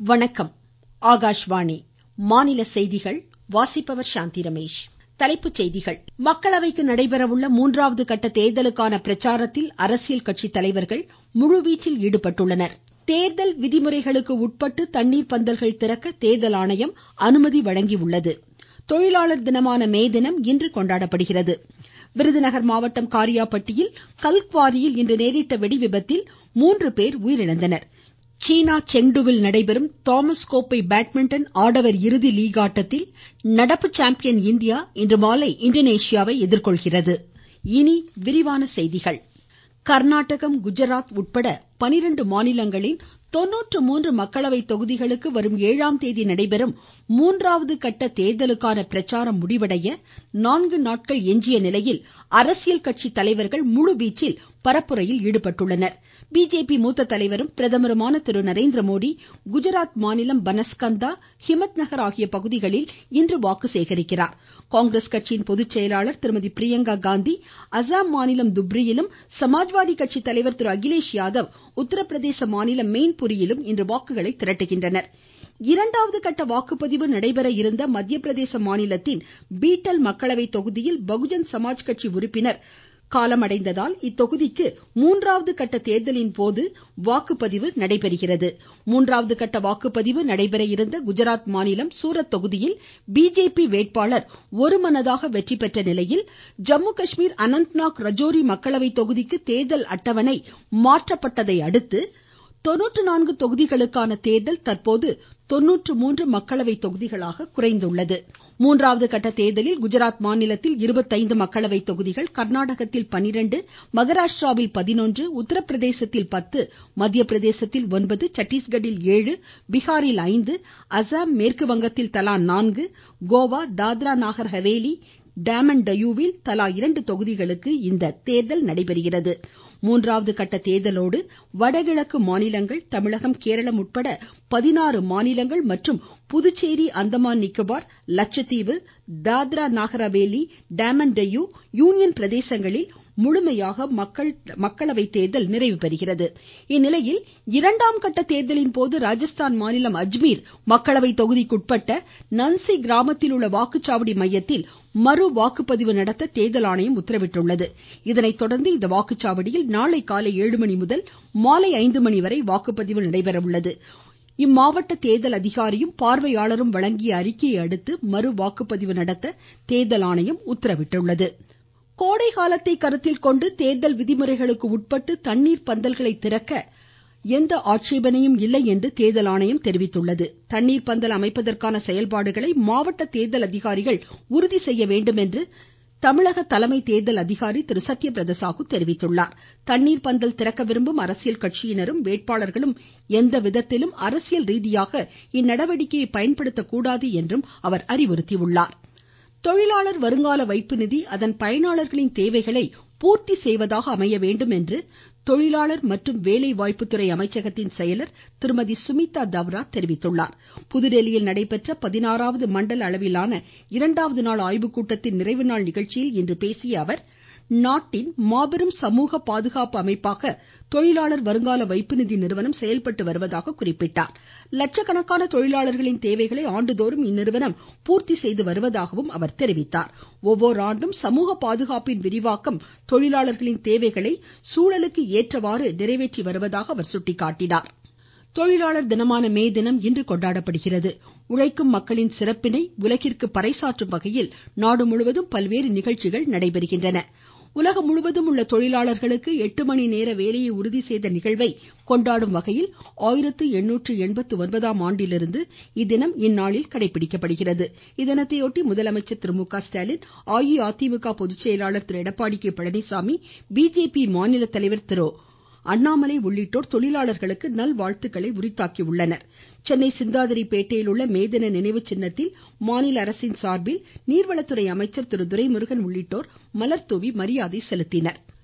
வணக்கம் ஆகாஷ்வாணி மாநில செய்திகள் வாசிப்பவர் சாந்தி ரமேஷ் தலைப்புச் செய்திகள் மக்களவைக்கு நடைபெறவுள்ள மூன்றாவது கட்ட தேர்தலுக்கான பிரச்சாரத்தில் அரசியல் கட்சி தலைவர்கள் முழுவீச்சில் ஈடுபட்டுள்ளனர் தேர்தல் விதிமுறைகளுக்கு உட்பட்டு தண்ணீர் பந்தல்கள் திறக்க தேர்தல் ஆணையம் அனுமதி வழங்கியுள்ளது தொழிலாளர் தினமான மே தினம் இன்று கொண்டாடப்படுகிறது விருதுநகர் மாவட்டம் காரியாபட்டியில் கல்குவாரியில் இன்று நேரிட்ட வெடிவிபத்தில் மூன்று பேர் உயிரிழந்தனர் சீனா செங்டுவில் நடைபெறும் தாமஸ் கோப்பை பேட்மிண்டன் ஆடவர் இறுதி லீக் ஆட்டத்தில் நடப்பு சாம்பியன் இந்தியா இன்று மாலை இந்தோனேஷியாவை எதிர்கொள்கிறது இனி விரிவான செய்திகள் கர்நாடகம் குஜராத் உட்பட பனிரெண்டு மாநிலங்களின் தொண்ணூற்று மூன்று மக்களவை தொகுதிகளுக்கு வரும் ஏழாம் தேதி நடைபெறும் மூன்றாவது கட்ட தேர்தலுக்கான பிரச்சாரம் முடிவடைய நான்கு நாட்கள் எஞ்சிய நிலையில் அரசியல் கட்சி தலைவர்கள் முழுவீச்சில் பரப்புரையில் ஈடுபட்டுள்ளனர் பிஜேபி மூத்த தலைவரும் பிரதமருமான திரு நரேந்திரமோடி குஜராத் மாநிலம் பனஸ்கந்தா ஹிமத் நகர் ஆகிய பகுதிகளில் இன்று வாக்கு சேகரிக்கிறார் காங்கிரஸ் கட்சியின் பொதுச் செயலாளர் திருமதி பிரியங்கா காந்தி அசாம் மாநிலம் துப்ரியிலும் சமாஜ்வாடி கட்சி தலைவர் திரு அகிலேஷ் யாதவ் உத்தரப்பிரதேச மாநிலம் மெயின்புரியிலும் இன்று வாக்குகளை திரட்டுகின்றனர் இரண்டாவது கட்ட வாக்குப்பதிவு நடைபெற இருந்த மத்திய பிரதேச மாநிலத்தின் பீட்டல் மக்களவை தொகுதியில் பகுஜன் சமாஜ் கட்சி உறுப்பினர் காலமடைந்ததால் இத்தொகுதிக்கு மூன்றாவது கட்ட தேர்தலின் போது வாக்குப்பதிவு நடைபெறுகிறது மூன்றாவது கட்ட வாக்குப்பதிவு நடைபெற இருந்த குஜராத் மாநிலம் சூரத் தொகுதியில் பிஜேபி வேட்பாளர் ஒருமனதாக வெற்றி பெற்ற நிலையில் ஜம்மு காஷ்மீர் அனந்த்நாக் ரஜோரி மக்களவை தொகுதிக்கு தேர்தல் அட்டவணை மாற்றப்பட்டதை அடுத்து தொண்ணூற்று நான்கு தொகுதிகளுக்கான தேர்தல் தற்போது தொண்ணூற்று மூன்று மக்களவை தொகுதிகளாக குறைந்துள்ளது மூன்றாவது கட்ட தேர்தலில் குஜராத் மாநிலத்தில் இருபத்தைந்து மக்களவை தொகுதிகள் கர்நாடகத்தில் பனிரெண்டு மகாராஷ்டிராவில் பதினொன்று உத்தரப்பிரதேசத்தில் பத்து மத்திய பிரதேசத்தில் ஒன்பது சத்தீஸ்கட்டில் ஏழு பீகாரில் ஐந்து அசாம் மேற்கு வங்கத்தில் தலா நான்கு கோவா தாத்ரா நாகர் ஹவேலி டாமன் டையூவில் தலா இரண்டு தொகுதிகளுக்கு இந்த தேர்தல் நடைபெறுகிறது மூன்றாவது கட்ட தேர்தலோடு வடகிழக்கு மாநிலங்கள் தமிழகம் கேரளம் உட்பட பதினாறு மாநிலங்கள் மற்றும் புதுச்சேரி அந்தமான் நிக்கோபார் லட்சத்தீவு தாத்ரா நாகர் ஹவேலி டாமன் டையூ யூனியன் பிரதேசங்களில் முழுமையாக மக்கள் மக்களவை தேர்தல் நிறைவு பெறுகிறது இந்நிலையில் இரண்டாம் கட்ட தேர்தலின் போது ராஜஸ்தான் மாநிலம் அஜ்மீர் மக்களவை தொகுதிக்குட்பட்ட நன்சி கிராமத்தில் உள்ள வாக்குச்சாவடி மையத்தில் மறு வாக்குப்பதிவு நடத்த தேர்தல் ஆணையம் உத்தரவிட்டுள்ளது இதனைத் தொடர்ந்து இந்த வாக்குச்சாவடியில் நாளை காலை ஏழு மணி முதல் மாலை ஐந்து மணி வரை வாக்குப்பதிவு நடைபெற உள்ளது இம்மாவட்ட தேர்தல் அதிகாரியும் பார்வையாளரும் வழங்கிய அறிக்கையை அடுத்து மறு வாக்குப்பதிவு நடத்த தேர்தல் ஆணையம் உத்தரவிட்டுள்ளது கோடை காலத்தை கருத்தில் கொண்டு தேர்தல் விதிமுறைகளுக்கு உட்பட்டு தண்ணீர் பந்தல்களை திறக்க எந்த ஆட்சேபனையும் இல்லை என்று தேர்தல் ஆணையம் தெரிவித்துள்ளது தண்ணீர் பந்தல் அமைப்பதற்கான செயல்பாடுகளை மாவட்ட தேர்தல் அதிகாரிகள் உறுதி செய்ய வேண்டும் என்று தமிழக தலைமை தேர்தல் அதிகாரி திரு சத்யபிரத சாகு தெரிவித்துள்ளார் தண்ணீர் பந்தல் திறக்க விரும்பும் அரசியல் கட்சியினரும் வேட்பாளர்களும் எந்த விதத்திலும் அரசியல் ரீதியாக இந்நடவடிக்கையை பயன்படுத்தக்கூடாது என்றும் அவர் அறிவுறுத்தியுள்ளார் தொழிலாளர் வருங்கால வைப்பு நிதி அதன் பயனாளர்களின் தேவைகளை பூர்த்தி செய்வதாக அமைய வேண்டும் என்று தொழிலாளர் மற்றும் வேலைவாய்ப்புத்துறை அமைச்சகத்தின் செயலர் திருமதி சுமிதா தவ்ரா தெரிவித்துள்ளார் புதுதில்லியில் நடைபெற்ற பதினாறாவது மண்டல அளவிலான இரண்டாவது நாள் ஆய்வுக்கூட்டத்தின் நிறைவு நாள் நிகழ்ச்சியில் இன்று பேசிய அவர் நாட்டின் மாபெரும் சமூக பாதுகாப்பு அமைப்பாக தொழிலாளர் வருங்கால வைப்பு நிதி நிறுவனம் செயல்பட்டு வருவதாக குறிப்பிட்டார் லட்சக்கணக்கான தொழிலாளர்களின் தேவைகளை ஆண்டுதோறும் இந்நிறுவனம் பூர்த்தி செய்து வருவதாகவும் அவர் தெரிவித்தார் ஒவ்வொரு ஆண்டும் சமூக பாதுகாப்பின் விரிவாக்கம் தொழிலாளர்களின் தேவைகளை சூழலுக்கு ஏற்றவாறு நிறைவேற்றி வருவதாக அவர் சுட்டிக்காட்டினார் தொழிலாளர் தினமான மே தினம் இன்று கொண்டாடப்படுகிறது உழைக்கும் மக்களின் சிறப்பினை உலகிற்கு பறைசாற்றும் வகையில் நாடு முழுவதும் பல்வேறு நிகழ்ச்சிகள் நடைபெறுகின்றன உலகம் முழுவதும் உள்ள தொழிலாளர்களுக்கு எட்டு மணி நேர வேலையை உறுதி செய்த நிகழ்வை கொண்டாடும் வகையில் ஆயிரத்து எண்ணூற்று எண்பத்து ஒன்பதாம் ஆண்டிலிருந்து இத்தினம் இந்நாளில் கடைபிடிக்கப்படுகிறது இத்தினத்தையொட்டி முதலமைச்சர் திரு மு க ஸ்டாலின் அஇஅதிமுக பொதுச்செயலாளர் திரு எடப்பாடி கே பழனிசாமி பிஜேபி மாநில தலைவர் திரு அண்ணாமலை உள்ளிட்டோர் தொழிலாளர்களுக்கு நல்வாழ்த்துக்களை உரித்தாக்கியுள்ளனர் சென்னை சிந்தாதிரிப்பேட்டையில் உள்ள மேதின நினைவு சின்னத்தில் மாநில அரசின் சார்பில் நீர்வளத்துறை அமைச்சர் திரு துரைமுருகன் உள்ளிட்டோர் மலர்தூவி மரியாதை செலுத்தினர்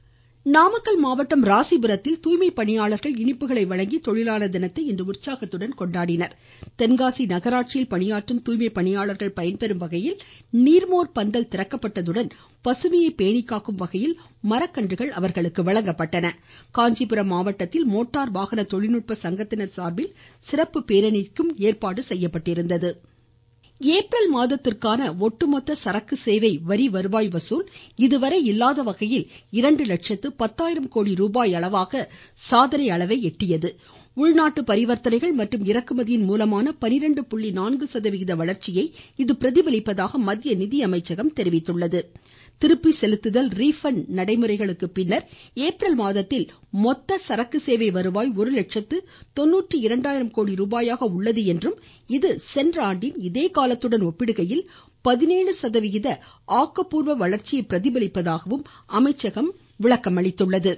நாமக்கல் மாவட்டம் ராசிபுரத்தில் தூய்மை பணியாளர்கள் இனிப்புகளை வழங்கி தொழிலாளர் தினத்தை இன்று உற்சாகத்துடன் கொண்டாடினர் தென்காசி நகராட்சியில் பணியாற்றும் தூய்மை பணியாளர்கள் பயன்பெறும் வகையில் நீர்மோர் பந்தல் திறக்கப்பட்டதுடன் பசுமையை பேணிக்காக்கும் வகையில் மரக்கன்றுகள் அவர்களுக்கு வழங்கப்பட்டன காஞ்சிபுரம் மாவட்டத்தில் மோட்டார் வாகன தொழில்நுட்ப சங்கத்தினர் சார்பில் சிறப்பு பேரணிக்கும் ஏற்பாடு செய்யப்பட்டிருந்தது ஏப்ரல் மாதத்திற்கான ஒட்டுமொத்த சரக்கு சேவை வரி வருவாய் வசூல் இதுவரை இல்லாத வகையில் இரண்டு லட்சத்து பத்தாயிரம் கோடி ரூபாய் அளவாக சாதனை அளவை எட்டியது உள்நாட்டு பரிவர்த்தனைகள் மற்றும் இறக்குமதியின் மூலமான பனிரெண்டு புள்ளி நான்கு சதவிகித வளர்ச்சியை இது பிரதிபலிப்பதாக மத்திய நிதியமைச்சகம் தெரிவித்துள்ளது திருப்பி செலுத்துதல் ரீபண்ட் நடைமுறைகளுக்கு பின்னர் ஏப்ரல் மாதத்தில் மொத்த சரக்கு சேவை வருவாய் ஒரு லட்சத்து தொண்ணூற்றி இரண்டாயிரம் கோடி ரூபாயாக உள்ளது என்றும் இது சென்ற ஆண்டின் இதே காலத்துடன் ஒப்பிடுகையில் பதினேழு சதவிகித ஆக்கப்பூர்வ வளர்ச்சியை பிரதிபலிப்பதாகவும் அமைச்சகம் விளக்கமளித்துள்ளது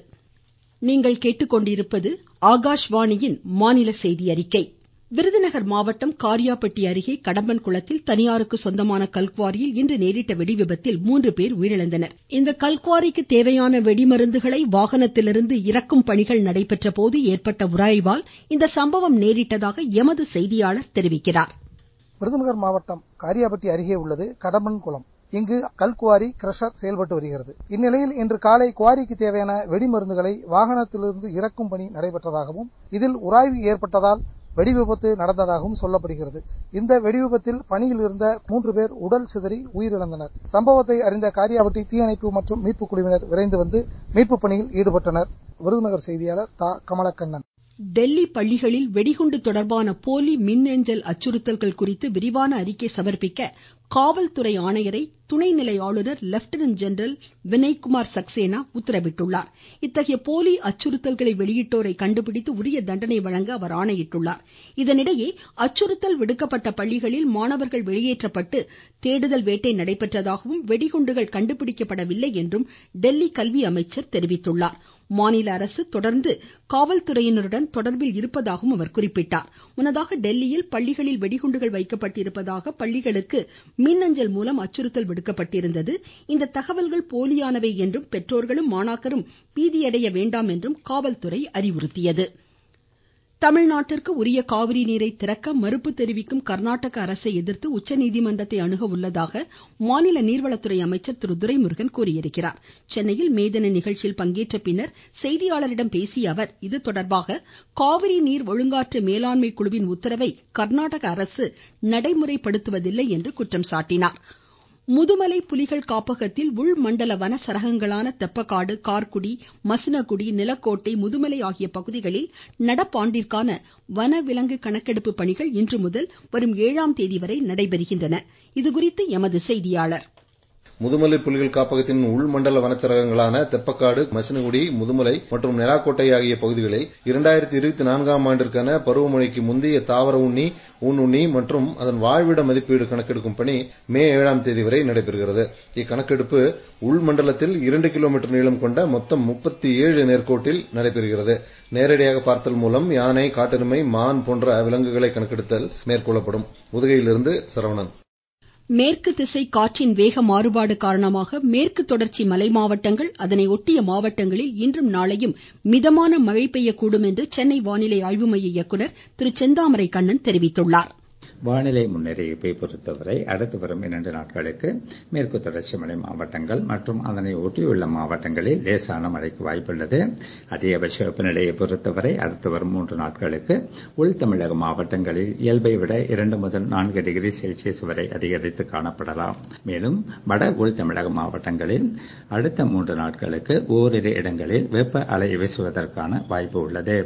விருதுநகர் மாவட்டம் காரியாபட்டி அருகே கடம்பன் குளத்தில் தனியாருக்கு சொந்தமான கல்குவாரியில் இன்று நேரிட்ட வெடிவிபத்தில் மூன்று பேர் உயிரிழந்தனர் இந்த கல்குவாரிக்கு தேவையான வெடிமருந்துகளை வாகனத்திலிருந்து இறக்கும் பணிகள் நடைபெற்ற போது ஏற்பட்ட உராய்வால் இந்த சம்பவம் நேரிட்டதாக எமது செய்தியாளர் தெரிவிக்கிறார் விருதுநகர் மாவட்டம் காரியாபட்டி அருகே உள்ளது கடம்பன் குளம் இங்கு கல்குவாரி கிரஷர் செயல்பட்டு வருகிறது இந்நிலையில் இன்று காலை குவாரிக்கு தேவையான வெடிமருந்துகளை வாகனத்திலிருந்து இறக்கும் பணி நடைபெற்றதாகவும் இதில் உராய்வு ஏற்பட்டதால் வெடிவிபத்து நடந்ததாகவும் சொல்லப்படுகிறது இந்த வெடிவிபத்தில் பணியில் இருந்த மூன்று பேர் உடல் சிதறி உயிரிழந்தனர் சம்பவத்தை அறிந்த காரியாபட்டி தீயணைப்பு மற்றும் மீட்புக் குழுவினர் விரைந்து வந்து மீட்புப் பணியில் ஈடுபட்டனர் விருதுநகர் செய்தியாளர் தா கமலக்கண்ணன் டெல்லி பள்ளிகளில் வெடிகுண்டு தொடர்பான போலி மின்னஞ்சல் அச்சுறுத்தல்கள் குறித்து விரிவான அறிக்கை சமர்ப்பிக்க காவல்துறை ஆணையரை துணைநிலை ஆளுநர் லெப்டினன்ட் ஜெனரல் வினய்குமார் சக்சேனா உத்தரவிட்டுள்ளார் இத்தகைய போலி அச்சுறுத்தல்களை வெளியிட்டோரை கண்டுபிடித்து உரிய தண்டனை வழங்க அவர் ஆணையிட்டுள்ளார் இதனிடையே அச்சுறுத்தல் விடுக்கப்பட்ட பள்ளிகளில் மாணவர்கள் வெளியேற்றப்பட்டு தேடுதல் வேட்டை நடைபெற்றதாகவும் வெடிகுண்டுகள் கண்டுபிடிக்கப்படவில்லை என்றும் டெல்லி கல்வி அமைச்சர் தெரிவித்துள்ளார் மாநில அரசு தொடர்ந்து காவல்துறையினருடன் தொடர்பில் இருப்பதாகவும் அவர் குறிப்பிட்டார் முன்னதாக டெல்லியில் பள்ளிகளில் வெடிகுண்டுகள் வைக்கப்பட்டிருப்பதாக பள்ளிகளுக்கு மின்னஞ்சல் மூலம் அச்சுறுத்தல் விடுக்கப்பட்டிருந்தது இந்த தகவல்கள் போலியானவை என்றும் பெற்றோர்களும் மாணாக்கரும் பீதியடைய வேண்டாம் என்றும் காவல்துறை அறிவுறுத்தியது தமிழ்நாட்டிற்கு உரிய காவிரி நீரை திறக்க மறுப்பு தெரிவிக்கும் கர்நாடக அரசை எதிர்த்து உச்சநீதிமன்றத்தை அணுக உள்ளதாக மாநில நீர்வளத்துறை அமைச்சர் திரு துரைமுருகன் கூறியிருக்கிறார் சென்னையில் மேதன நிகழ்ச்சியில் பங்கேற்ற பின்னர் செய்தியாளரிடம் பேசிய அவர் இது தொடர்பாக காவிரி நீர் ஒழுங்காற்று மேலாண்மை குழுவின் உத்தரவை கர்நாடக அரசு நடைமுறைப்படுத்துவதில்லை என்று குற்றம் சாட்டினார் முதுமலை புலிகள் காப்பகத்தில் உள் மண்டல வன சரகங்களான தெப்பக்காடு கார்குடி மசினகுடி நிலக்கோட்டை முதுமலை ஆகிய பகுதிகளில் நடப்பாண்டிற்கான வன விலங்கு கணக்கெடுப்பு பணிகள் இன்று முதல் வரும் ஏழாம் தேதி வரை நடைபெறுகின்றன இதுகுறித்து எமது செய்தியாளர் முதுமலை புலிகள் காப்பகத்தின் உள்மண்டல வனச்சரகங்களான தெப்பக்காடு மசினகுடி முதுமலை மற்றும் நெலாக்கோட்டை ஆகிய பகுதிகளில் இரண்டாயிரத்தி இருபத்தி நான்காம் ஆண்டிற்கான பருவமழைக்கு முந்தைய தாவர உண்ணி ஊனுண்ணி மற்றும் அதன் வாழ்விட மதிப்பீடு கணக்கெடுக்கும் பணி மே ஏழாம் தேதி வரை நடைபெறுகிறது இக்கணக்கெடுப்பு உள்மண்டலத்தில் இரண்டு கிலோமீட்டர் நீளம் கொண்ட மொத்தம் முப்பத்தி ஏழு நேர்கோட்டில் நடைபெறுகிறது நேரடியாக பார்த்தல் மூலம் யானை காட்டெருமை மான் போன்ற விலங்குகளை கணக்கெடுத்தல் மேற்கொள்ளப்படும் உதகையிலிருந்து சரவணன் மேற்கு திசை காற்றின் வேக மாறுபாடு காரணமாக மேற்கு தொடர்ச்சி மலை மாவட்டங்கள் அதனை ஒட்டிய மாவட்டங்களில் இன்றும் நாளையும் மிதமான மழை பெய்யக்கூடும் என்று சென்னை வானிலை ஆய்வு மைய இயக்குநர் திரு செந்தாமரை கண்ணன் தெரிவித்துள்ளார் வானிலை முன்னறிவிப்பை பொறுத்தவரை அடுத்து வரும் இரண்டு நாட்களுக்கு மேற்கு தொடர்ச்சி மலை மாவட்டங்கள் மற்றும் அதனை ஒட்டியுள்ள மாவட்டங்களில் லேசான மழைக்கு வாய்ப்புள்ளது அதிகபட்ச வெப்பநிலையை பொறுத்தவரை அடுத்து வரும் மூன்று நாட்களுக்கு உள் தமிழக மாவட்டங்களில் இயல்பை விட இரண்டு முதல் நான்கு டிகிரி செல்சியஸ் வரை அதிகரித்து காணப்படலாம் மேலும் வட உள் தமிழக மாவட்டங்களில் அடுத்த மூன்று நாட்களுக்கு ஓரிரு இடங்களில் வெப்ப அலை வீசுவதற்கான வாய்ப்பு உள்ளது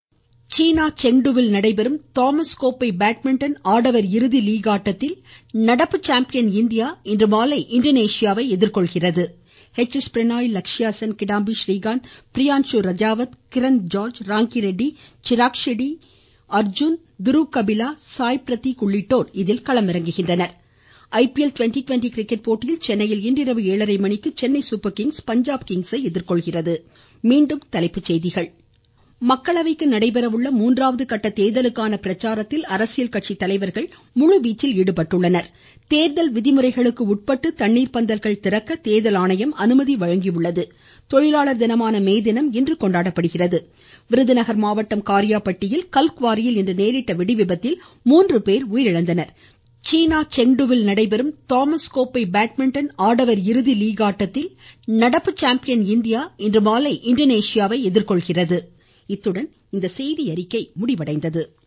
சீனா செங்டுவில் நடைபெறும் தாமஸ் கோப்பை பேட்மிண்டன் ஆடவர் இறுதி லீக் ஆட்டத்தில் நடப்பு சாம்பியன் இந்தியா இன்று மாலை இந்தோனேஷியாவை எதிர்கொள்கிறது H S Prannoy Lakshya Sen Kidambi Srikanth Priyanshu Rajawat Kiran George Rankireddy Chirag Shetty Arjun Dhruv Kapila Sai Prateek உள்ளிட்டோர் இதில் களமிறங்குகின்றனர் ஐபிஎல் டுவெண்டி டுவெண்டி கிரிக்கெட் போட்டியில் சென்னையில் இன்றிரவு ஏழரை மணிக்கு சென்னை சூப்பர் கிங்ஸ் பஞ்சாப் கிங்ஸை எதிர்கொள்கிறது மீண்டும் தலைப்புச் செய்திகள் மக்களவைக்கு நடைபெறவுள்ள மூன்றாவது கட்ட தேர்தலுக்கான பிரச்சாரத்தில் அரசியல் கட்சி தலைவர்கள் முழுவீச்சில் ஈடுபட்டுள்ளனர் தேர்தல் விதிமுறைகளுக்கு உட்பட்டு தண்ணீர் பந்தல்கள் திறக்க தேர்தல் ஆணையம் அனுமதி வழங்கியுள்ளது தொழிலாளர் தினமான மே தினம் இன்று கொண்டாடப்படுகிறது விருதுநகர் மாவட்டம் காரியாபட்டியில் கல்குவாரியில் இன்று நேரிட்ட வெடிவிபத்தில் மூன்று பேர் உயிரிழந்தனர் சீனா செங்டுவில் நடைபெறும் தாமஸ் கோப்பை பேட்மிண்டன் ஆடவர் இறுதி லீக் ஆட்டத்தில் நடப்பு சாம்பியன் இந்தியா இன்று மாலை இந்தோனேஷியாவை எதிர்கொள்கிறது இத்துடன் இந்த செய்தியறிக்கை முடிவடைந்தது